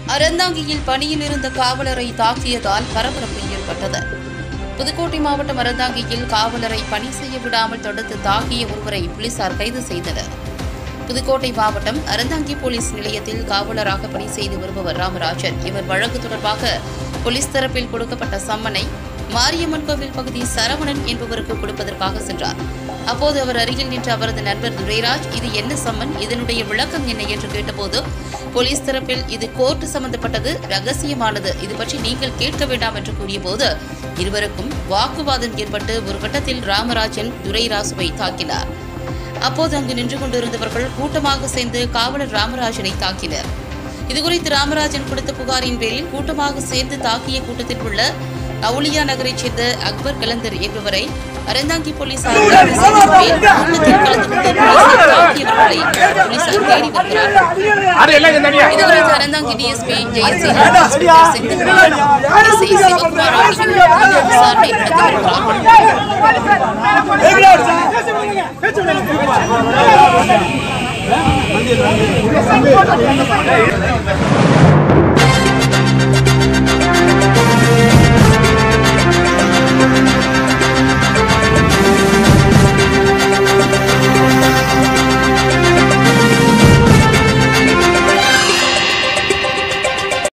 அறந்தாங்கியில் பணியில் இருந்த காவலரை தாக்கியதால் பரபரப்பு ஏற்பட்டது புதுக்கோட்டை மாவட்டம் அறந்தாங்கியில் காவலரை பணி செய்ய விடாமல் தடுத்து தாக்கிய ஒருவரை போலீசார் கைது செய்தனர் புதுக்கோட்டை மாவட்டம் அறந்தாங்கி போலீஸ் நிலையத்தில் காவலராக பணி செய்து வருபவர் ராமராஜன் இவர் வழக்கு தொடர்பாக போலீஸ் தரப்பில் கொடுக்கப்பட்ட சம்மனை மாரியம்மன் கோவில் பகுதி சரவணன் என்பவருக்கு கொடுப்பதற்காக சென்றார் அப்போது அவர் அருகில் நின்ற அவரது நண்பர் துரைராஜ் இது என்ன சம்மன் இதனுடைய விளக்கம் என்ன என்று கேட்டபோது போலீஸ் தரப்பில் இது கோர்ட் சம்பந்தப்பட்டது ரகசியமானது இது பற்றி நீங்கள் கேட்க வேண்டாம் என்று கூறியபோது இருவருக்கும் வாக்குவாதம் ஏற்பட்டு ஒரு கட்டத்தில் ராமராஜன் துரைராசுவை தாக்கினார் அப்போது அங்கு நின்று கொண்டிருந்தவர்கள் கூட்டமாக சேர்ந்து காவலர் ராமராஜனை தாக்கினர் இதுகுறித்து ராமராஜன் கொடுத்த புகாரின் பேரில் கூட்டமாக சேர்ந்து தாக்கிய கூட்டத்தில் உள்ள அவுலியா நகரைச் சேர்ந்த அக்பர் கலந்தர் என்பவரை அறந்தாங்கி போலீசார் கைது செய்த நிலையில் கூட்டத்தில் கலந்து கொண்டு போலீசார் தாக்கியவர்களை போலீசார் தேடி வருகிறார்கள் இதுகுறித்து Aranthangi DSP Jayaseelan inspector Senthilkumar SI Sivakumar ஆகியோர் தீவிர விசாரணை நடத்தி வருகிறார்கள் பேசுவாங்க